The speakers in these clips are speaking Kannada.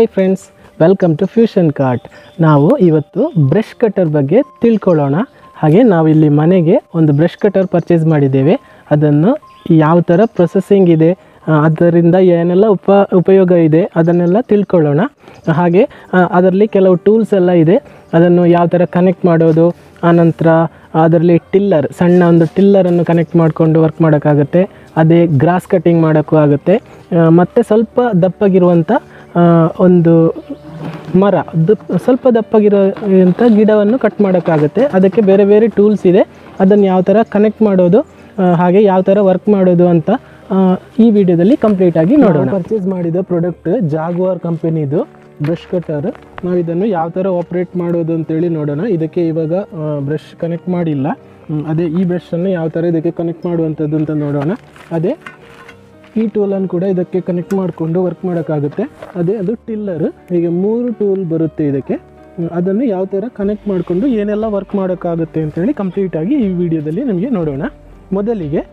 Hi friends welcome to fusion cart ನಾವು ಇವತ್ತು ಬ್ರಷ್ ಕಟರ್ ಬಗ್ಗೆ ತಿಳ್ಕೊಳ್ಳೋಣ ಹಾಗೆ ನಾವು ಇಲ್ಲಿ ಮನೆಗೆ ಒಂದು ಬ್ರಷ್ ಕಟರ್ ಪರ್ಚೇಸ್ ಮಾಡಿದ್ದೇವೆ ಅದನ್ನು ಯಾವ ಥರ ಪ್ರೊಸೆಸಿಂಗ್ ಇದೆ ಆ, ಅದರಿಂದ ಏನೆಲ್ಲ ಉಪ ಉಪಯೋಗ ಇದೆ ಅದನ್ನೆಲ್ಲ ತಿಳ್ಕೊಳ್ಳೋಣ ಹಾಗೆ ಆ, ಅದರಲ್ಲಿ ಕೆಲವು ಟೂಲ್ಸ್ ಎಲ್ಲ ಇದೆ ಅದನ್ನು ಯಾವ ಥರ ಕನೆಕ್ಟ್ ಮಾಡೋದು ಆನಂತರ ಅದರಲ್ಲಿ ಟಿಲ್ಲರ್ ಸಣ್ಣ ಒಂದು ಟಿಲ್ಲರನ್ನು ಕನೆಕ್ಟ್ ಮಾಡಿಕೊಂಡು ವರ್ಕ್ ಮಾಡೋಕ್ಕಾಗುತ್ತೆ ಅದೇ ಗ್ರಾಸ್ ಕಟ್ಟಿಂಗ್ ಮಾಡೋಕ್ಕೂ ಆಗುತ್ತೆ ಆ, ಮತ್ತು ಸ್ವಲ್ಪ ದಪ್ಪಗಿರುವಂಥ ಆ, ಒಂದು ಮರ ದು- ಸ್ವಲ್ಪ ದಪ್ಪಗಿರೋಂಥ ಗಿಡವನ್ನು ಕಟ್ ಮಾಡೋಕ್ಕಾಗುತ್ತೆ ಅದಕ್ಕೆ ಬೇರೆ ಬೇರೆ ಟೂಲ್ಸ್ ಇದೆ ಅದನ್ನು ಯಾವ ಥರ ಕನೆಕ್ಟ್ ಮಾಡೋದು ಆ, ಹಾಗೆ ಯಾವ ಥರ ವರ್ಕ್ ಮಾಡೋದು ಅಂತ ಆ, ಈ ವಿಡಿಯೋದಲ್ಲಿ ಕಂಪ್ಲೀಟ್ ಆಗಿ ನೋಡೋಣ ಪರ್ಚೇಸ್ ಮಾಡಿದ ಪ್ರಾಡಕ್ಟ್ ಜಾಗ್ವಾರ್ ಕಂಪನಿದು ಬ್ರಷ್ ಕಟರ್ ನಾವು ಇದನ್ನು ಯಾವ ಥರ ಆಪ್ರೇಟ್ ಮಾಡೋದು ಅಂತೇಳಿ ನೋಡೋಣ ಇದಕ್ಕೆ ಇವಾಗ ಬ್ರಷ್ ಕನೆಕ್ಟ್ ಮಾಡಿಲ್ಲ ಹ್ಮ್, ಅದೇ ಈ ಬ್ರಷನ್ನು ಯಾವ ಥರ ಇದಕ್ಕೆ ಕನೆಕ್ಟ್ ಮಾಡುವಂಥದ್ದು ಅಂತ ನೋಡೋಣ ಅದೇ ಈ ಟೂಲನ್ನು ಕೂಡ ಇದಕ್ಕೆ ಕನೆಕ್ಟ್ ಮಾಡಿಕೊಂಡು ವರ್ಕ್ ಮಾಡೋಕ್ಕಾಗುತ್ತೆ ಅದೇ ಅದು ಟಿಲ್ಲರ್ ಹೀಗೆ ಮೂರು ಟೂಲ್ ಬರುತ್ತೆ ಇದಕ್ಕೆ ಹ್ಮ್, ಅದನ್ನು ಯಾವ ಥರ ಕನೆಕ್ಟ್ ಮಾಡಿಕೊಂಡು ಏನೆಲ್ಲ ವರ್ಕ್ ಮಾಡೋಕ್ಕಾಗುತ್ತೆ ಅಂತೇಳಿ ಕಂಪ್ಲೀಟಾಗಿ ಈ ವಿಡಿಯೋದಲ್ಲಿ ನಿಮಗೆ ನೋಡೋಣ ಮೊದಲಿಗೆ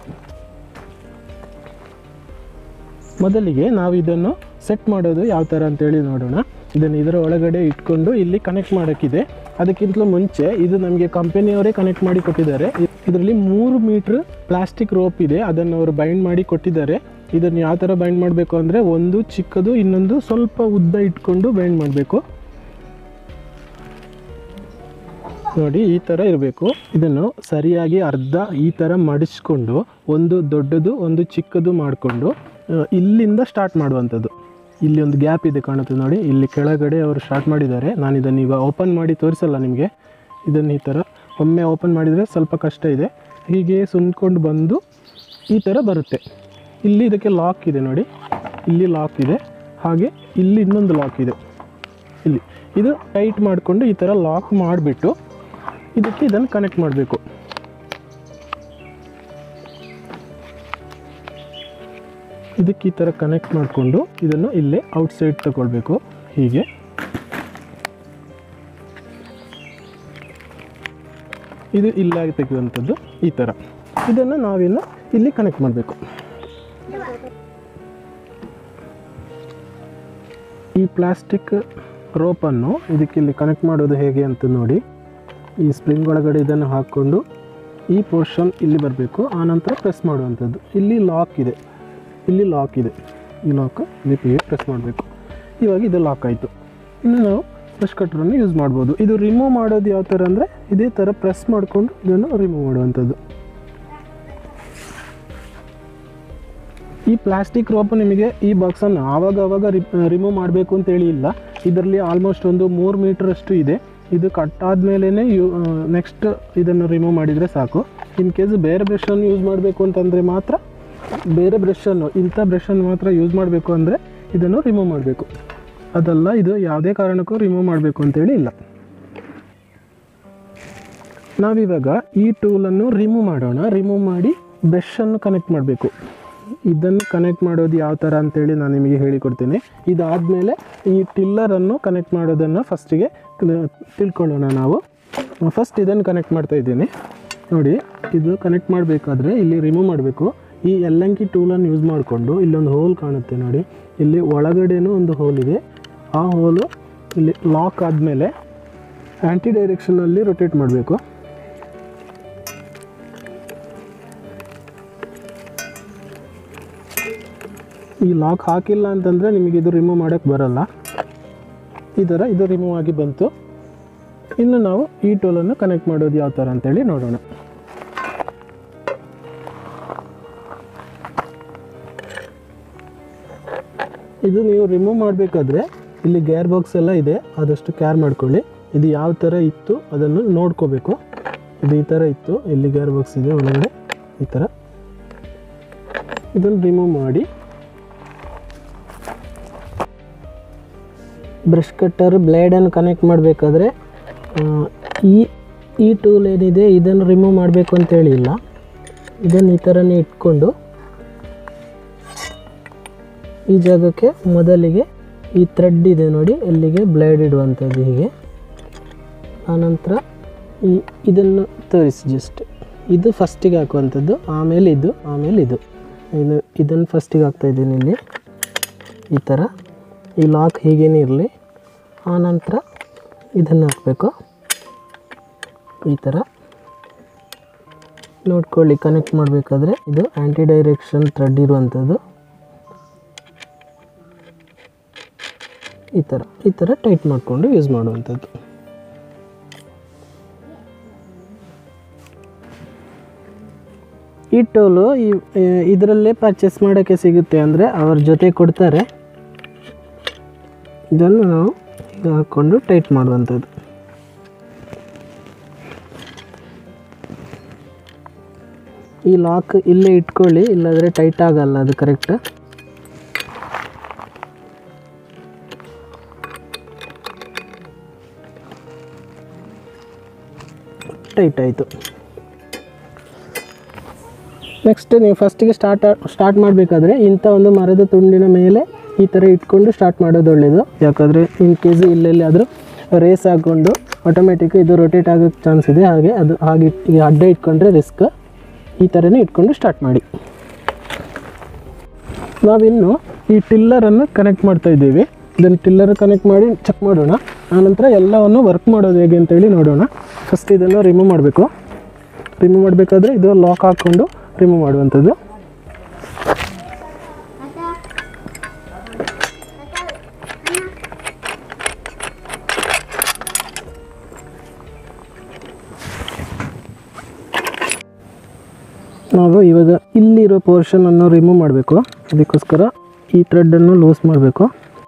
ಮೊದಲಿಗೆ ನಾವು ಇದನ್ನು ಸೆಟ್ ಮಾಡೋದು ಯಾವ ಥರ ಅಂತೇಳಿ ನೋಡೋಣ ಇದನ್ನು ಇದರ ಒಳಗಡೆ ಇಟ್ಕೊಂಡು ಇಲ್ಲಿ ಕನೆಕ್ಟ್ ಮಾಡೋಕ್ಕಿದೆ ಅದಕ್ಕಿಂತಲೂ ಮುಂಚೆ ಇದು ನಮಗೆ ಕಂಪನಿಯವರೇ ಕನೆಕ್ಟ್ ಮಾಡಿ ಕೊಟ್ಟಿದ್ದಾರೆ ಇದರಲ್ಲಿ ಮೂರು ಮೀಟ್ರ್ ಪ್ಲಾಸ್ಟಿಕ್ ರೋಪ್ ಇದೆ ಅದನ್ನು ಅವರು ಬೈಂಡ್ ಮಾಡಿ ಕೊಟ್ಟಿದ್ದಾರೆ ಇದನ್ನು ಯಾವ ಥರ ಬೈಂಡ್ ಮಾಡಬೇಕು ಅಂದರೆ ಒಂದು ಚಿಕ್ಕದು ಇನ್ನೊಂದು ಸ್ವಲ್ಪ ಉದ್ದ ಇಟ್ಕೊಂಡು ಬೈಂಡ್ ಮಾಡಬೇಕು ನೋಡಿ ಈ ಥರ ಇರಬೇಕು ಇದನ್ನು ಸರಿಯಾಗಿ ಅರ್ಧ ಈ ಥರ ಮಡಿಸ್ಕೊಂಡು ಒಂದು ದೊಡ್ಡದು ಒಂದು ಚಿಕ್ಕದು ಮಾಡಿಕೊಂಡು ಇಲ್ಲಿಂದ ಸ್ಟಾರ್ಟ್ ಮಾಡುವಂಥದ್ದು ಇಲ್ಲಿ ಒಂದು ಗ್ಯಾಪ್ ಇದೆ ಕಾಣುತ್ತೆ ನೋಡಿ ಇಲ್ಲಿ ಕೆಳಗಡೆ ಅವರು ಸ್ಟಾರ್ಟ್ ಮಾಡಿದ್ದಾರೆ ನಾನು ಇದನ್ನು ಈಗ ಓಪನ್ ಮಾಡಿ ತೋರಿಸಲ್ಲ ನಿಮಗೆ ಇದನ್ನು ಈ ಥರ ಒಮ್ಮೆ ಓಪನ್ ಮಾಡಿದರೆ ಸ್ವಲ್ಪ ಕಷ್ಟ ಇದೆ ಹೀಗೆ ಸುನ್ಕೊಂಡು ಬಂದು ಈ ಥರ ಬರುತ್ತೆ ಇಲ್ಲಿ ಇದಕ್ಕೆ ಲಾಕ್ ಇದೆ ನೋಡಿ ಇಲ್ಲಿ ಲಾಕ್ ಇದೆ ಹಾಗೆ ಇಲ್ಲಿ ಇನ್ನೊಂದು ಲಾಕ್ ಇದೆ ಇಲ್ಲಿ ಇದು ಟೈಟ್ ಮಾಡಿಕೊಂಡು ಈ ಥರ ಲಾಕ್ ಮಾಡಿಬಿಟ್ಟು ಇದಕ್ಕೆ ಇದನ್ನು ಕನೆಕ್ಟ್ ಮಾಡಬೇಕು ಇದಕ್ಕೆ ಈ ಥರ ಕನೆಕ್ಟ್ ಮಾಡಿಕೊಂಡು ಇದನ್ನು ಇಲ್ಲೇ ಔಟ್ಸೈಡ್ ತಗೊಳ್ಬೇಕು ಹೀಗೆ ಇದು ಇಲ್ಲಾಗಿ ತೆಗೆಯುವಂಥದ್ದು ಈ ಥರ ಇದನ್ನು ನಾವಿನ್ನು ಇಲ್ಲಿ ಕನೆಕ್ಟ್ ಮಾಡಬೇಕು ಈ ಪ್ಲಾಸ್ಟಿಕ್ ರೋಪನ್ನು ಇದಕ್ಕೆ ಇಲ್ಲಿ ಕನೆಕ್ಟ್ ಮಾಡೋದು ಹೇಗೆ ಅಂತ ನೋಡಿ ಈ ಸ್ಪ್ರಿಂಗ್ ಒಳಗಡೆ ಇದನ್ನು ಹಾಕ್ಕೊಂಡು ಈ ಪೋರ್ಷನ್ ಇಲ್ಲಿ ಬರಬೇಕು ಆನಂತರ ಪ್ರೆಸ್ ಮಾಡುವಂಥದ್ದು ಇಲ್ಲಿ ಲಾಕ್ ಇದೆ ಇಲ್ಲಿ ಲಾಕ್ ಇದೆ ಈ ಲಾಕ್ ಲಿಪಿಗೆ ಪ್ರೆಸ್ ಮಾಡಬೇಕು ಇವಾಗ ಇದು ಲಾಕ್ ಆಯಿತು ಇನ್ನು ನಾವು ಬ್ರಷ್ ಕಟ್ರನ್ನು ಯೂಸ್ ಮಾಡ್ಬೋದು ಇದು ರಿಮೂವ್ ಮಾಡೋದು ಯಾವ ಥರ ಅಂದರೆ ಇದೇ ಥರ ಪ್ರೆಸ್ ಮಾಡಿಕೊಂಡು ಇದನ್ನು ರಿಮೂವ್ ಮಾಡುವಂಥದ್ದು ಈ ಪ್ಲಾಸ್ಟಿಕ್ ರೋಪ್ ನಿಮಗೆ ಈ ಬಾಕ್ಸನ್ನು ಆವಾಗ ಆವಾಗ ರಿಮೂವ್ ಮಾಡಬೇಕು ಅಂತೇಳಿ ಇಲ್ಲ ಇದರಲ್ಲಿ ಆಲ್ಮೋಸ್ಟ್ ಒಂದು ಮೂರು ಮೀಟರ್ ಅಷ್ಟು ಇದೆ ಇದು ಕಟ್ ಆದಮೇಲೆ ಯು ನೆಕ್ಸ್ಟ್ ಇದನ್ನು ರಿಮೂವ್ ಮಾಡಿದರೆ ಸಾಕು ಇನ್ ಕೇಸ್ ಬೇರೆ ಬ್ರಷನ್ನು ಯೂಸ್ ಮಾಡಬೇಕು ಅಂತಂದರೆ ಮಾತ್ರ ಬೇರೆ ಬ್ರಷನ್ನು ಇಂಥ ಬ್ರಷನ್ನು ಮಾತ್ರ ಯೂಸ್ ಮಾಡಬೇಕು ಅಂದರೆ ಇದನ್ನು ರಿಮೂವ್ ಮಾಡಬೇಕು ಅದಲ್ಲ ಇದು ಯಾವುದೇ ಕಾರಣಕ್ಕೂ ರಿಮೂವ್ ಮಾಡಬೇಕು ಅಂತೇಳಿ ಇಲ್ಲ ನಾವಿವಾಗ ಈ ಟೂಲನ್ನು ರಿಮೂವ್ ಮಾಡೋಣ ರಿಮೂವ್ ಮಾಡಿ ಬ್ರಷನ್ನು ಕನೆಕ್ಟ್ ಮಾಡಬೇಕು ಇದನ್ನು ಕನೆಕ್ಟ್ ಮಾಡೋದು ಯಾವ ಥರ ಅಂತೇಳಿ ನಾನು ನಿಮಗೆ ಹೇಳಿಕೊಡ್ತೀನಿ ಇದಾದಮೇಲೆ ಈ ಟಿಲ್ಲರನ್ನು ಕನೆಕ್ಟ್ ಮಾಡೋದನ್ನು ಫಸ್ಟಿಗೆ ತಿಳ್ಕೊಳ್ಳೋಣ ನಾವು ಫಸ್ಟ್ ಇದನ್ನು ಕನೆಕ್ಟ್ ಮಾಡ್ತಾ ಇದ್ದೀನಿ ನೋಡಿ ಇದು ಕನೆಕ್ಟ್ ಮಾಡಬೇಕಾದ್ರೆ ಇಲ್ಲಿ ರಿಮೂವ್ ಮಾಡಬೇಕು ಈ ಎಲ್ಲಂಕಿ ಟೂಲನ್ನು ಯೂಸ್ ಮಾಡಿಕೊಂಡು ಇಲ್ಲೊಂದು ಹೋಲ್ ಕಾಣುತ್ತೆ ನೋಡಿ ಇಲ್ಲಿ ಒಳಗಡೆನೂ ಒಂದು ಹೋಲ್ ಇದೆ ಆ ಹೋಲು ಇಲ್ಲಿ ಲಾಕ್ ಆದಮೇಲೆ ಆ್ಯಂಟಿ ಡೈರೆಕ್ಷನಲ್ಲಿ ರೊಟೇಟ್ ಮಾಡಬೇಕು ಈ ಲಾಕ್ ಹಾಕಿಲ್ಲ ಅಂತಂದರೆ ನಿಮಗೆ ಇದು ರಿಮೂವ್ ಮಾಡೋಕ್ಕೆ ಬರಲ್ಲ ಈ ಥರ ಇದು ರಿಮೂವ್ ಆಗಿ ಬಂತು ಇನ್ನು ನಾವು ಈ ಟೂಲನ್ನು ಕನೆಕ್ಟ್ ಮಾಡೋದು ಯಾವ ಥರ ಅಂತೇಳಿ ನೋಡೋಣ ಇದು ನೀವು ರಿಮೂವ್ ಮಾಡಬೇಕಾದ್ರೆ ಇಲ್ಲಿ ಗೇರ್ ಬಾಕ್ಸ್ ಎಲ್ಲ ಇದೆ ಆದಷ್ಟು ಕೇರ್ ಮಾಡ್ಕೊಳ್ಳಿ ಇದು ಯಾವ ಥರ ಇತ್ತು ಅದನ್ನು ನೋಡ್ಕೋಬೇಕು ಇದು ಈ ಥರ ಇತ್ತು ಇಲ್ಲಿ ಗೇರ್ ಬಾಕ್ಸ್ ಇದೆ ಒಳಗಡೆ ಈ ಥರ ಇದನ್ನು ರಿಮೂವ್ ಮಾಡಿ ಬ್ರಷ್ ಕಟ್ಟರ್ ಬ್ಲೇಡನ್ನು ಕನೆಕ್ಟ್ ಮಾಡಬೇಕಾದ್ರೆ ಈ ಈ ಟೂಲ್ ಏನಿದೆ ಇದನ್ನು ರಿಮೂವ್ ಮಾಡಬೇಕು ಅಂತೇಳಿ ಇಲ್ಲ ಇದನ್ನು ಈ ಥರನೇ ಇಟ್ಕೊಂಡು ಈ ಜಾಗಕ್ಕೆ ಮೊದಲಿಗೆ ಈ ಥ್ರೆಡ್ ಇದೆ ನೋಡಿ ಇಲ್ಲಿಗೆ ಬ್ಲೇಡ್ ಇಡುವಂಥದ್ದು ಹೀಗೆ ಆನಂತರ ಈ ಇದನ್ನು ತೋರಿಸಿ ಜಸ್ಟ್ ಇದು ಫಸ್ಟಿಗೆ ಹಾಕುವಂಥದ್ದು ಆಮೇಲೆ ಇದು ಆಮೇಲೆ ಇದು ಇದು ಇದನ್ನು ಫಸ್ಟಿಗೆ ಹಾಕ್ತಾ ಇದ್ದೀನಿ ಇಲ್ಲಿ ಈ ಥರ ಈ ಲಾಕ್ ಹೀಗೇನೆ ಇರಲಿ ಆನಂತರ ಇದನ್ನು ಹಾಕಬೇಕು ಈ ಥರ ನೋಡ್ಕೊಳ್ಳಿ ಕನೆಕ್ಟ್ ಮಾಡಬೇಕಾದ್ರೆ ಇದು ಆ್ಯಂಟಿ ಡೈರೆಕ್ಷನ್ ಥ್ರೆಡ್ ಇರುವಂಥದ್ದು ಈ ಥರ ಈ ಥರ ಟೈಟ್ ಮಾಡಿಕೊಂಡು ಯೂಸ್ ಮಾಡುವಂಥದ್ದು ಈ ಟೋಲು ಈ ಇದರಲ್ಲೇ ಪರ್ಚೇಸ್ ಮಾಡೋಕ್ಕೆ ಸಿಗುತ್ತೆ ಅಂದರೆ ಅವ್ರ ಜೊತೆ ಕೊಡ್ತಾರೆ ಇದನ್ನು ನಾವು ಈಗ ಹಾಕ್ಕೊಂಡು ಟೈಟ್ ಮಾಡುವಂಥದ್ದು ಈ ಲಾಕ್ ಇಲ್ಲೇ ಇಟ್ಕೊಳ್ಳಿ ಇಲ್ಲಾಂದರೆ ಟೈಟ್ ಆಗಲ್ಲ ಅದು ಕರೆಕ್ಟ್ ಟೈಟ್ ಆಯಿತು ನೆಕ್ಸ್ಟ್ ನೀವು ಫಸ್ಟಿಗೆ ಸ್ಟಾರ್ಟ್ ಸ್ಟಾರ್ಟ್ ಮಾಡಬೇಕಾದ್ರೆ ಇಂಥ ಒಂದು ಮರದ ತುಂಡಿನ ಮೇಲೆ ಈ ಥರ ಇಟ್ಕೊಂಡು ಸ್ಟಾರ್ಟ್ ಮಾಡೋದು ಒಳ್ಳೆಯದು ಯಾಕಂದರೆ ಇನ್ ಕೇಸ್ ಇಲ್ಲೆಲ್ಲಿ ಆದರೂ ರೇಸ್ ಹಾಕ್ಕೊಂಡು ಆಟೋಮೆಟಿಕ್ ಇದು ರೊಟೇಟ್ ಆಗೋಕ್ಕೆ ಚಾನ್ಸ್ ಇದೆ ಹಾಗೆ ಅದು ಹಾಗೆ ಇಟ್- ಈ ಅಡ್ಡ ಇಟ್ಕೊಂಡ್ರೆ ರಿಸ್ಕ್ ಈ ಥರನೇ ಇಟ್ಕೊಂಡು ಸ್ಟಾರ್ಟ್ ಮಾಡಿ ನಾವಿನ್ನು ಈ ಟಿಲ್ಲರನ್ನು ಕನೆಕ್ಟ್ ಮಾಡ್ತಾ ಇದ್ದೀವಿ ಇದನ್ನು ಟಿಲ್ಲರ್ ಕನೆಕ್ಟ್ ಮಾಡಿ ಚೆಕ್ ಮಾಡೋಣ ಆನಂತರ ಎಲ್ಲವನ್ನು ವರ್ಕ್ ಮಾಡೋದು ಹೇಗೆ ಅಂತೇಳಿ ನೋಡೋಣ ಫಸ್ಟ್ ಇದನ್ನು ರಿಮೂವ್ ಮಾಡಬೇಕು ರಿಮೂವ್ ಮಾಡಬೇಕಾದ್ರೆ ಇದು ಲಾಕ್ ಹಾಕ್ಕೊಂಡು ರಿಮೂವ್ ಮಾಡುವಂಥದ್ದು ನಾವು ಇವಾಗ ಇಲ್ಲಿರೋ ಪೋರ್ಷನನ್ನು ರಿಮೂವ್ ಮಾಡಬೇಕು ಅದಕ್ಕೋಸ್ಕರ ಈ ಥ್ರೆಡ್ಡನ್ನು ಲೂಸ್ ಮಾಡಬೇಕು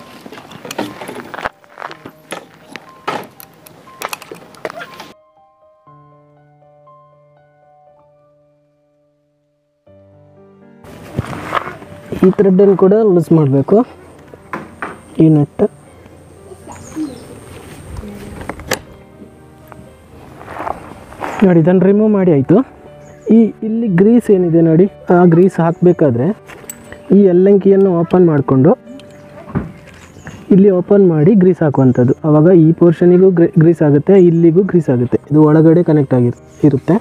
ಈ ಥ್ರೆಡ್ಡನ್ನು ಕೂಡ ಲೂಸ್ ಮಾಡಬೇಕು ಈ ನೆಟ್ ನೋಡಿ ಇದನ್ನು ರಿಮೂವ್ ಮಾಡಿ ಆಯಿತು ಈ ಇಲ್ಲಿ ಗ್ರೀಸ್ ಏನಿದೆ ನೋಡಿ ಆ ಗ್ರೀಸ್ ಹಾಕಬೇಕಾದ್ರೆ ಈ ಎಲ್ಲಂಕಿಯನ್ನು ಓಪನ್ ಮಾಡಿಕೊಂಡು ಇಲ್ಲಿ ಓಪನ್ ಮಾಡಿ ಗ್ರೀಸ್ ಹಾಕುವಂಥದ್ದು ಆವಾಗ ಈ ಪೋರ್ಷನಿಗೂ ಗ್ರೀಸ್ ಆಗುತ್ತೆ ಇಲ್ಲಿಗೂ ಗ್ರೀಸ್ ಆಗುತ್ತೆ ಇದು ಒಳಗಡೆ ಕನೆಕ್ಟ್ ಆಗಿ ಇರುತ್ತೆ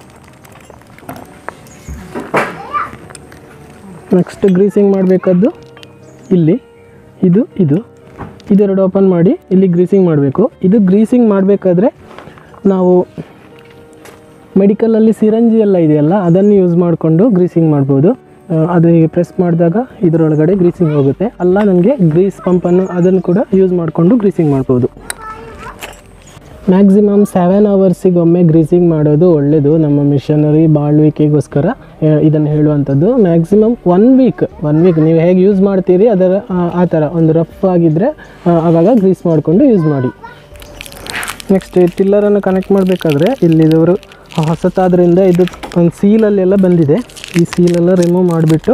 ನೆಕ್ಸ್ಟ್ ಗ್ರೀಸಿಂಗ್ ಮಾಡಬೇಕಾದ್ದು ಇಲ್ಲಿ ಇದು ಇದು ಇದೆರಡು ಓಪನ್ ಮಾಡಿ ಇಲ್ಲಿ ಗ್ರೀಸಿಂಗ್ ಮಾಡಬೇಕು ಇದು ಗ್ರೀಸಿಂಗ್ ಮಾಡಬೇಕಾದ್ರೆ ನಾವು ಮೆಡಿಕಲಲ್ಲಿ ಸಿರಂಜಿ ಎಲ್ಲ ಇದೆಯಲ್ಲ ಅದನ್ನು ಯೂಸ್ ಮಾಡಿಕೊಂಡು ಗ್ರೀಸಿಂಗ್ ಮಾಡ್ಬೋದು ಆ, ಅದು ಹೀಗೆ ಪ್ರೆಸ್ ಮಾಡಿದಾಗ ಇದರೊಳಗಡೆ ಗ್ರೀಸಿಂಗ್ ಹೋಗುತ್ತೆ ಅಲ್ಲ ನನಗೆ ಗ್ರೀಸ್ ಪಂಪನ್ನು ಅದನ್ನು ಕೂಡ ಯೂಸ್ ಮಾಡಿಕೊಂಡು ಗ್ರೀಸಿಂಗ್ ಮಾಡ್ಬೋದು ಮ್ಯಾಕ್ಸಿಮಮ್ ಸೆವೆನ್ ಅವರ್ಸಿಗೆ ಒಮ್ಮೆ ಗ್ರೀಸಿಂಗ್ ಮಾಡೋದು ಒಳ್ಳೆಯದು ನಮ್ಮ ಮಿಷನರಿ ಬಾಳ್ವಿಕೆಗೋಸ್ಕರ ಇದನ್ನು ಹೇಳುವಂಥದ್ದು maximum one week one week ನೀವು ಹೇಗೆ ಯೂಸ್ ಮಾಡ್ತೀರಿ ಅದರ ಆ- ಆ ಥರ ಒಂದು ರಫ್ ಆಗಿದ್ದರೆ ಆವಾಗ ಗ್ರೀಸ್ ಮಾಡಿಕೊಂಡು ಯೂಸ್ ಮಾಡಿ ನೆಕ್ಸ್ಟ್ ಟಿಲ್ಲರನ್ನು ಕನೆಕ್ಟ್ ಮಾಡಬೇಕಾದ್ರೆ ಇಲ್ಲಿದವರು ಹೊಸತಾದ್ರಿಂದ ಇದು ಒಂದು ಸೀಲಲ್ಲೆಲ್ಲ ಬಂದಿದೆ ಈ ಸೀಲೆಲ್ಲ ರಿಮೂವ್ ಮಾಡಿಬಿಟ್ಟು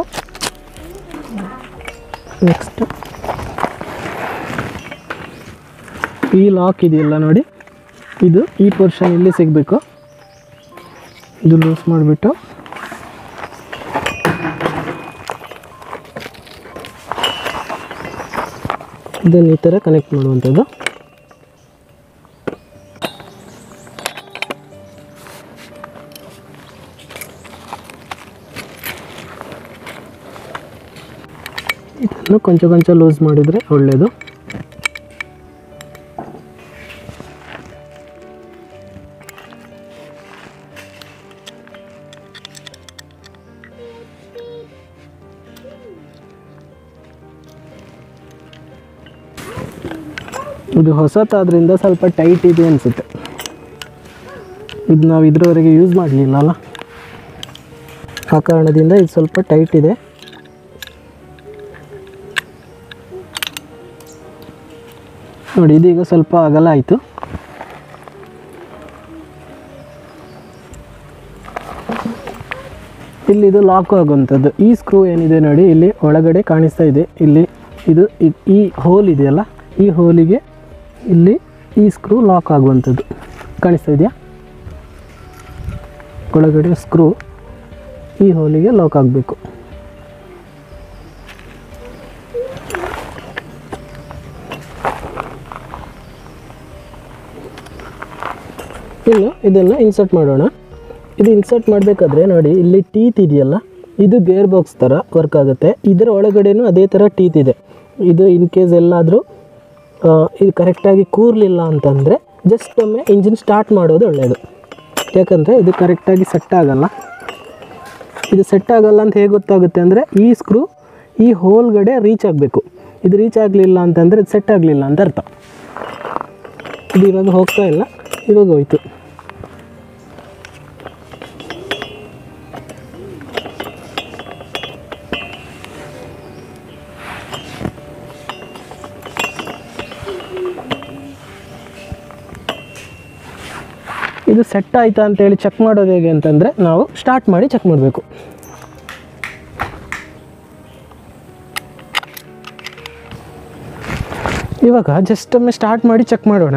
ನೆಕ್ಸ್ಟ್ ಈ ಲಾಕ್ ಇದೆಯಲ್ಲ ನೋಡಿ ಇದು ಈ ಪೋರ್ಷನ್ ಇಲ್ಲಿ ಸಿಗಬೇಕು ಇದು ಲೂಸ್ ಮಾಡಿಬಿಟ್ಟು ಇದನ್ನು ಈ ಥರ ಕನೆಕ್ಟ್ ಮಾಡುವಂಥದ್ದು ಇದನ್ನು ಕೊಂಚ ಕೊಂಚ ಲೂಸ್ ಮಾಡಿದರೆ ಒಳ್ಳೆಯದು ಇದು ಹೊಸತಾದ್ರಿಂದ ಸ್ವಲ್ಪ ಟೈಟ್ ಇದೆ ಅನಿಸುತ್ತೆ ಇದು ನಾವು ಇದ್ರವರೆಗೆ ಯೂಸ್ ಮಾಡಲಿಲ್ಲ ಅಲ್ಲ ಆ ಕಾರಣದಿಂದ ಇದು ಸ್ವಲ್ಪ ಟೈಟ್ ಇದೆ ನೋಡಿ ಇದೀಗ ಸ್ವಲ್ಪ ಅಗಲ ಆಯಿತು ಇಲ್ಲಿ ಇದು ಲಾಕ್ ಆಗುವಂಥದ್ದು ಈ ಸ್ಕ್ರೂ ಏನಿದೆ ನೋಡಿ ಇಲ್ಲಿ ಒಳಗಡೆ ಕಾಣಿಸ್ತಾ ಇದೆ ಇಲ್ಲಿ ಇದು ಇ- ಈ ಹೋಲ್ ಇದೆಯಲ್ಲ ಈ ಹೋಲಿಗೆ ಇಲ್ಲಿ ಈ ಸ್ಕ್ರೂ ಲಾಕ್ ಆಗುವಂಥದ್ದು ಕಾಣಿಸ್ತಾ ಇದೆಯಾ ಒಳಗಡೆ ಸ್ಕ್ರೂ ಈ ಹೋಲಿಗೆ ಲಾಕ್ ಆಗಬೇಕು ಇನ್ನು ಇದನ್ನು ಇನ್ಸರ್ಟ್ ಮಾಡೋಣ ಇದು ಇನ್ಸರ್ಟ್ ಮಾಡಬೇಕಾದ್ರೆ ನೋಡಿ ಇಲ್ಲಿ ಟೀತ್ ಇದೆಯಲ್ಲ ಇದು ಗೇರ್ ಬಾಕ್ಸ್ ಥರ ವರ್ಕ್ ಆಗುತ್ತೆ ಇದರ ಒಳಗಡೆನೂ ಅದೇ ಥರ ಟೀತ್ ಇದೆ ಇದು ಇನ್ ಕೇಸ್ ಎಲ್ಲಾದರೂ ಇದು ಕರೆಕ್ಟಾಗಿ ಕೂರಲಿಲ್ಲ ಅಂತಂದರೆ ಜಸ್ಟ್ ಒಮ್ಮೆ ಇಂಜಿನ್ ಸ್ಟಾರ್ಟ್ ಮಾಡೋದು ಒಳ್ಳೆಯದು ಯಾಕಂದರೆ ಇದು ಕರೆಕ್ಟಾಗಿ ಸೆಟ್ ಆಗಲ್ಲ ಇದು ಸೆಟ್ ಆಗಲ್ಲ ಅಂತ ಹೇಗೆ ಗೊತ್ತಾಗುತ್ತೆ ಅಂದರೆ ಈ ಸ್ಕ್ರೂ ಈ ಹೋಲ್ಗಡೆ ರೀಚ್ ಆಗಬೇಕು ಇದು ರೀಚ್ ಆಗಲಿಲ್ಲ ಅಂತಂದರೆ ಇದು ಸೆಟ್ ಆಗಲಿಲ್ಲ ಅಂತ ಅರ್ಥ ಇದು ಇವಾಗ ಹೋಗ್ತಾ ಇಲ್ಲ ಇವಾಗ ಹೋಯ್ತು ಇದು ಸೆಟ್ ಆಯ್ತಾ ಅಂತೇಳಿ ಚೆಕ್ ಮಾಡೋದು ಹೇಗೆ ಅಂತಂದರೆ ನಾವು ಸ್ಟಾರ್ಟ್ ಮಾಡಿ ಚೆಕ್ ಮಾಡಬೇಕು ಇವಾಗ ಜಸ್ಟ್ ಒಮ್ಮೆ ಸ್ಟಾರ್ಟ್ ಮಾಡಿ ಚೆಕ್ ಮಾಡೋಣ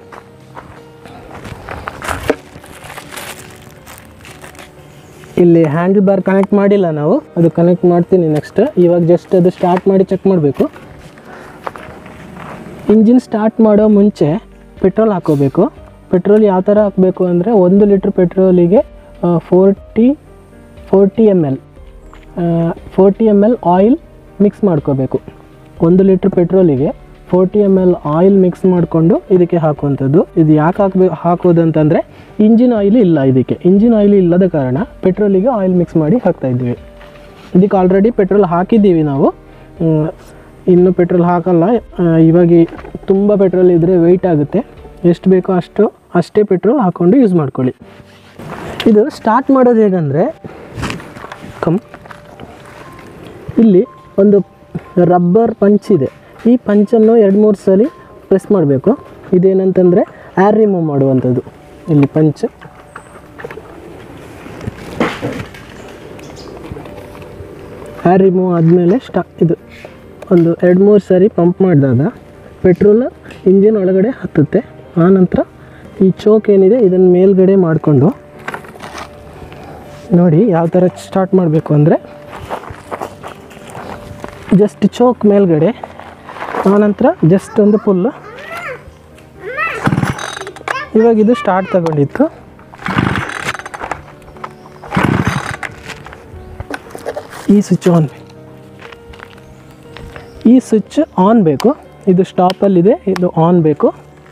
ಇಲ್ಲಿ ಹ್ಯಾಂಡಲ್ ಬಾರ್ ಕನೆಕ್ಟ್ ಮಾಡಿಲ್ಲ ನಾವು ಅದು ಕನೆಕ್ಟ್ ಮಾಡ್ತೀನಿ ನೆಕ್ಸ್ಟ್ ಇವಾಗ ಜಸ್ಟ್ ಅದು ಸ್ಟಾರ್ಟ್ ಮಾಡಿ ಚೆಕ್ ಮಾಡಬೇಕು ಇಂಜಿನ್ ಸ್ಟಾರ್ಟ್ ಮಾಡೋ ಮುಂಚೆ ಪೆಟ್ರೋಲ್ ಹಾಕೋಬೇಕು ಪೆಟ್ರೋಲ್ ಯಾವ ಥರ ಹಾಕಬೇಕು ಅಂದರೆ ಒಂದು ಲೀಟ್ರ್ ಪೆಟ್ರೋಲಿಗೆ forty forty M L forty M L oil mix ಮಾಡ್ಕೋಬೇಕು ಒಂದು ಲೀಟ್ರ್ ಪೆಟ್ರೋಲಿಗೆ forty M L oil mix ಮಾಡಿಕೊಂಡು ಇದಕ್ಕೆ ಹಾಕುವಂಥದ್ದು ಇದು ಯಾಕೆ ಹಾಕಬೇಕು ಹಾಕೋದು ಅಂತಂದರೆ ಇಂಜಿನ್ ಆಯಿಲ್ ಇಲ್ಲ ಇದಕ್ಕೆ ಇಂಜಿನ್ ಆಯಿಲ್ ಇಲ್ಲದ ಕಾರಣ ಪೆಟ್ರೋಲಿಗೆ ಆಯಿಲ್ ಮಿಕ್ಸ್ ಮಾಡಿ ಹಾಕ್ತಾ ಇದ್ವಿ ಇದಕ್ಕೆ ಆಲ್ರೆಡಿ ಪೆಟ್ರೋಲ್ ಹಾಕಿದ್ದೀವಿ ನಾವು ಹ್ಮ್, ಇನ್ನು ಪೆಟ್ರೋಲ್ ಹಾಕಲ್ಲ ಆ, ಇವಾಗ ಈ ತುಂಬ ಪೆಟ್ರೋಲ್ ಇದ್ದರೆ ವೆಯ್ಟ್ ಆಗುತ್ತೆ ಎಷ್ಟು ಬೇಕೋ ಅಷ್ಟು ಅಷ್ಟೇ ಪೆಟ್ರೋಲ್ ಹಾಕ್ಕೊಂಡು ಯೂಸ್ ಮಾಡ್ಕೊಳ್ಳಿ ಇದು ಸ್ಟಾರ್ಟ್ ಮಾಡೋದು ಹೇಗಂದರೆ ಕಮ್ ಇಲ್ಲಿ ಒಂದು ರಬ್ಬರ್ ಪಂಚ್ ಇದೆ ಈ ಪಂಚನ್ನು ಎರಡು ಮೂರು ಸಲ ಪ್ರೆಸ್ ಮಾಡಬೇಕು ಇದೇನಂತಂದರೆ ಏರ್ ರಿಮೂವ್ ಮಾಡುವಂಥದ್ದು ಇಲ್ಲಿ ಪಂಚ್ ಏರ್ ರಿಮೂವ್ ಆದಮೇಲೆ ಸ್ಟಾ ಇದು ಒಂದು ಎರಡು ಮೂರು ಸಾರಿ ಪಂಪ್ ಮಾಡಿದಾಗ ಪೆಟ್ರೋಲ್ ಇಂಜಿನ್ ಒಳಗಡೆ ಹತ್ತುತ್ತೆ ಆನಂತರ ಈ ಚೋಕ್ ಏನಿದೆ ಇದನ್ನು ಮೇಲ್ಗಡೆ ಮಾಡಿಕೊಂಡು ನೋಡಿ ಯಾವ ಥರ ಸ್ಟಾರ್ಟ್ ಮಾಡಬೇಕು ಅಂದರೆ ಜಸ್ಟ್ ಚೋಕ್ ಮೇಲ್ಗಡೆ ಆನಂತರ ಜಸ್ಟ್ ಒಂದು ಫುಲ್ ಇವಾಗ ಇದು ಸ್ಟಾರ್ಟ್ ತಗೊಂಡಿತ್ತು ಈ ಸ್ವಿಚ್ ಆನ್ ಈ ಸ್ವಿಚ್ ಆನ್ ಬೇಕು ಇದು ಸ್ಟಾಪಲ್ಲಿದೆ ಇದು ಆನ್ ಬೇಕು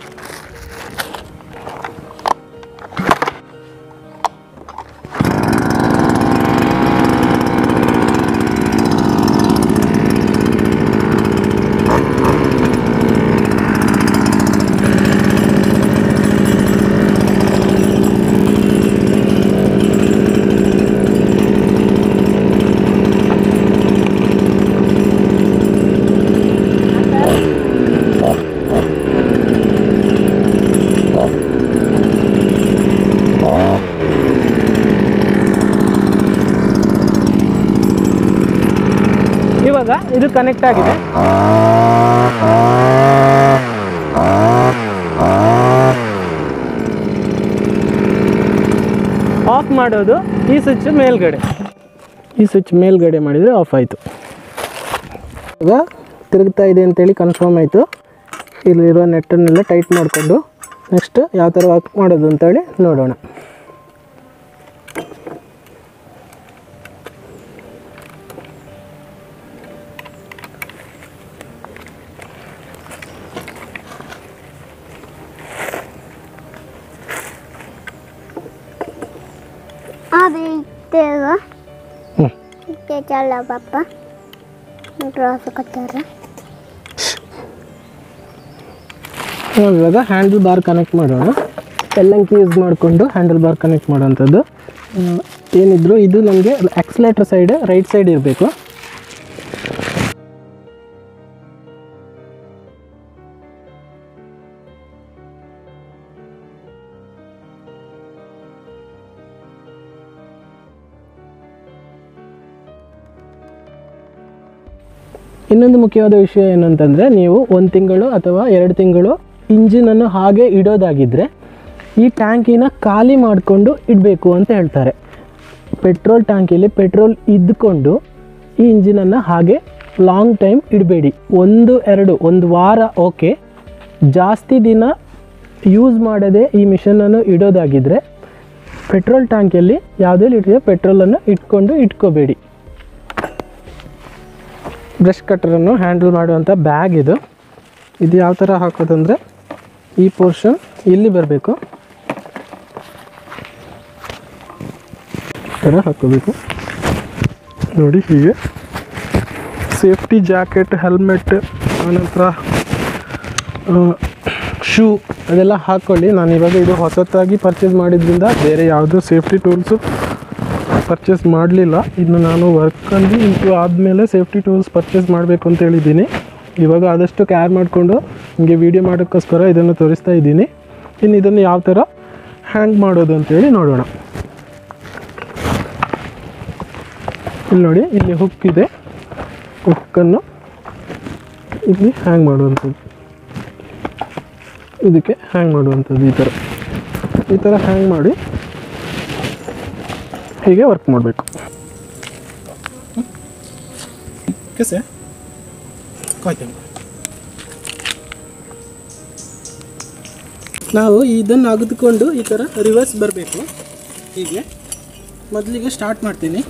ಇವಾಗ ಇದು ಕನೆಕ್ಟ್ ಆಗಿದೆ ಆಫ್ ಮಾಡೋದು ಈ ಸ್ವಿಚ್ ಮೇಲ್ಗಡೆ ಈ ಸ್ವಿಚ್ ಮೇಲ್ಗಡೆ ಮಾಡಿದರೆ ಆಫ್ ಆಯಿತು ಇವಾಗ ತಿರುಗ್ತಾ ಇದೆ ಅಂತೇಳಿ ಕನ್ಫರ್ಮ್ ಆಯಿತು ಇಲ್ಲಿರೋ ನೆಟ್ಟನ್ನೆಲ್ಲ ಟೈಟ್ ಮಾಡಿಕೊಂಡು ನೆಕ್ಸ್ಟ್ ಯಾವ ಥರ ವರ್ಕ್ ಮಾಡೋದು ಅಂತೇಳಿ ನೋಡೋಣ Abi tego. ಹ್ಞೂ Ke chala papa. Terus kejar. ನಾವು ಇವಾಗ ಹ್ಯಾಂಡಲ್ ಬಾರ್ ಕನೆಕ್ಟ್ ಮಾಡೋಣ ಎಲ್ಲಂಕಿ ಯೂಸ್ ಮಾಡಿಕೊಂಡು ಹ್ಯಾಂಡಲ್ ಬಾರ್ ಕನೆಕ್ಟ್ ಮಾಡೋವಂಥದ್ದು ಆ, ಏನಿದ್ರು ಇದು ನಮಗೆ ಆಕ್ಸಿಲೇಟರ್ ಸೈಡ್ ರೈಟ್ ಸೈಡ್ ಇರಬೇಕು ಇನ್ನೊಂದು ಮುಖ್ಯವಾದ ವಿಷಯ ಏನು ಅಂತಂದರೆ ನೀವು ಒಂದು ತಿಂಗಳು ಅಥವಾ ಎರಡು ತಿಂಗಳು ಇಂಜಿನನ್ನು ಹಾಗೆ ಇಡೋದಾಗಿದ್ದರೆ ಈ ಟ್ಯಾಂಕಿನ ಖಾಲಿ ಮಾಡಿಕೊಂಡು ಇಡಬೇಕು ಅಂತ ಹೇಳ್ತಾರೆ ಪೆಟ್ರೋಲ್ ಟ್ಯಾಂಕಿಯಲ್ಲಿ ಪೆಟ್ರೋಲ್ ಇದ್ದುಕೊಂಡು ಈ ಇಂಜಿನನ್ನು ಹಾಗೆ ಲಾಂಗ್ ಟೈಮ್ ಇಡಬೇಡಿ ಒಂದು ಎರಡು ಒಂದು ವಾರ ಓಕೆ ಜಾಸ್ತಿ ದಿನ ಯೂಸ್ ಮಾಡದೆ ಈ ಮಿಷನನ್ನು ಇಡೋದಾಗಿದ್ದರೆ ಪೆಟ್ರೋಲ್ ಟ್ಯಾಂಕಿಯಲ್ಲಿ ಯಾವುದೇ ಲೀಟರ್ ಪೆಟ್ರೋಲನ್ನು ಇಟ್ಕೊಂಡು ಇಟ್ಕೋಬೇಡಿ ಬ್ರಷ್ ಕಟ್ಟರನ್ನು ಹ್ಯಾಂಡಲ್ ಮಾಡುವಂಥ ಬ್ಯಾಗ್ ಇದು ಇದು ಯಾವ ಥರ ಹಾಕೋದಂದರೆ ಈ ಪೋರ್ಷನ್ ಇಲ್ಲಿ ಬರಬೇಕು ಥರ ಹಾಕೋಬೇಕು ನೋಡಿ ಹೀಗೆ ಸೇಫ್ಟಿ ಜಾಕೆಟ್ ಹೆಲ್ಮೆಟ್ ಆನಂತರ ಶೂ ಅದೆಲ್ಲ ಹಾಕ್ಕೊಳ್ಳಿ ನಾನು ಇವಾಗ ಇದು ಹೊಸತಾಗಿ ಪರ್ಚೇಸ್ ಮಾಡಿದ್ರಿಂದ ಬೇರೆ ಯಾವುದೂ ಸೇಫ್ಟಿ ಟೂಲ್ಸು ಪರ್ಚೇಸ್ ಮಾಡಲಿಲ್ಲ ಇನ್ನು ನಾನು ವರ್ಕಲ್ಲಿ ಇಂಟು ಆದಮೇಲೆ ಸೇಫ್ಟಿ ಟೂಲ್ಸ್ ಪರ್ಚೇಸ್ ಮಾಡಬೇಕು ಅಂತ ಹೇಳಿದ್ದೀನಿ ಇವಾಗ ಆದಷ್ಟು ಕೇರ್ ಮಾಡಿಕೊಂಡು ನಿಮಗೆ ವೀಡಿಯೋ ಮಾಡೋಕ್ಕೋಸ್ಕರ ಇದನ್ನು ತೋರಿಸ್ತಾ ಇದ್ದೀನಿ ಇನ್ನು ಇದನ್ನು ಯಾವ ಥರ ಹ್ಯಾಂಗ್ ಮಾಡೋದು ಅಂತೇಳಿ ನೋಡೋಣ ಇಲ್ಲಿ ನೋಡಿ ಇಲ್ಲಿ ಹುಕ್ ಇದೆ ಹುಕ್ಕನ್ನು ಇಲ್ಲಿ ಹ್ಯಾಂಗ್ ಮಾಡುವಂಥದ್ದು ಇದಕ್ಕೆ ಹ್ಯಾಂಗ್ ಮಾಡುವಂಥದ್ದು ಈ ಥರ ಈ ಥರ ಹ್ಯಾಂಗ್ ಮಾಡಿ ಹೀಗೆ ವರ್ಕ್ ಮಾಡಬೇಕು कैसे ಕಾಯ್ತು ನಾವು ಇದನ್ನು ಅಗೆದುಕೊಂಡು ಈ ಥರ ರಿವರ್ಸ್ ಬರಬೇಕು ಹೀಗೆ ಮೊದಲಿಗೆ ಸ್ಟಾರ್ಟ್ ಮಾಡ್ತೀನಿ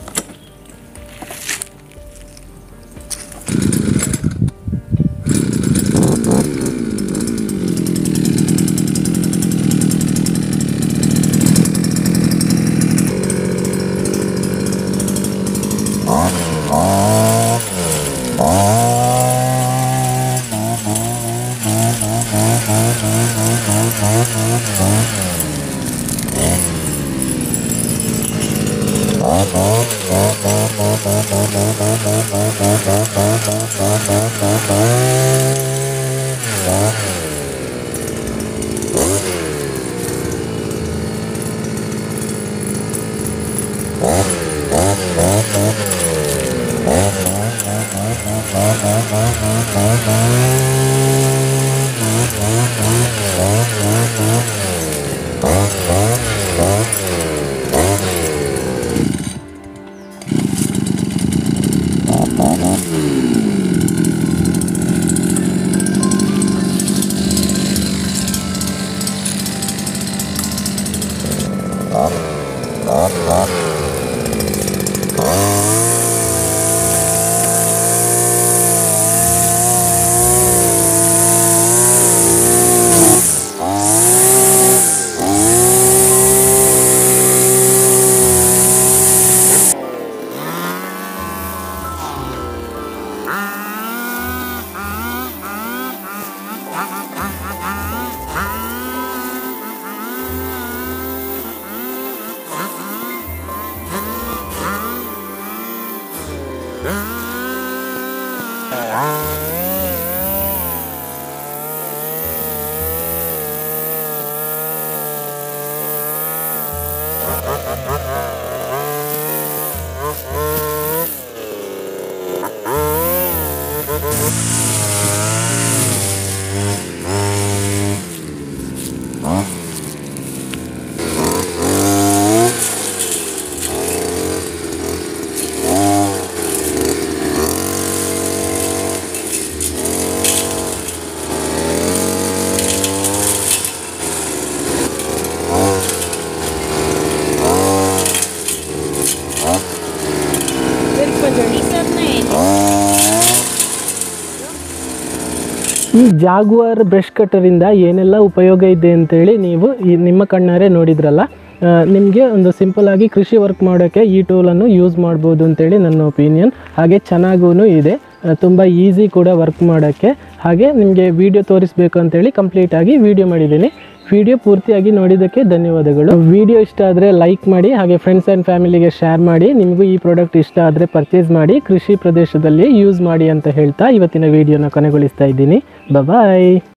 ಈ ಜಾಗುವಾರ್ ಬ್ರಷ್ ಕಟ್ಟರಿಂದ ಏನೆಲ್ಲ ಉಪಯೋಗ ಇದೆ ಅಂತೇಳಿ ನೀವು ಈ ನಿಮ್ಮ ಕಣ್ಣಾರೆ ನೋಡಿದ್ರಲ್ಲ ನಿಮಗೆ ಒಂದು ಸಿಂಪಲ್ ಆಗಿ ಕೃಷಿ ವರ್ಕ್ ಮಾಡೋಕ್ಕೆ ಈ ಟೂಲನ್ನು ಯೂಸ್ ಮಾಡ್ಬೋದು ಅಂತೇಳಿ ನನ್ನ ಒಪಿನಿಯನ್ ಹಾಗೆ ಚೆನ್ನಾಗೂ ಇದೆ ತುಂಬ ಈಸಿ ಕೂಡ ವರ್ಕ್ ಮಾಡೋಕ್ಕೆ ಹಾಗೆ ನಿಮಗೆ ವಿಡಿಯೋ ತೋರಿಸ್ಬೇಕು ಅಂತೇಳಿ ಕಂಪ್ಲೀಟಾಗಿ ವಿಡಿಯೋ ಮಾಡಿದ್ದೀನಿ ವಿಡಿಯೋ ಪೂರ್ತಿಯಾಗಿ ನೋಡಿದ್ದಕ್ಕೆ ಧನ್ಯವಾದಗಳು ವಿಡಿಯೋ ಇಷ್ಟ ಆದರೆ ಲೈಕ್ ಮಾಡಿ ಹಾಗೆ ಫ್ರೆಂಡ್ಸ್ ಆ್ಯಂಡ್ ಫ್ಯಾಮಿಲಿಗೆ ಶೇರ್ ಮಾಡಿ ನಿಮಗೂ ಈ ಪ್ರಾಡಕ್ಟ್ ಇಷ್ಟ ಆದರೆ ಪರ್ಚೇಸ್ ಮಾಡಿ ಕೃಷಿ ಪ್ರದೇಶದಲ್ಲಿ ಯೂಸ್ ಮಾಡಿ ಅಂತ ಹೇಳ್ತಾ ಇವತ್ತಿನ ವಿಡಿಯೋನ ಕೊನೆಗೊಳಿಸ್ತಾ ಇದ್ದೀನಿ ಬಾಯ್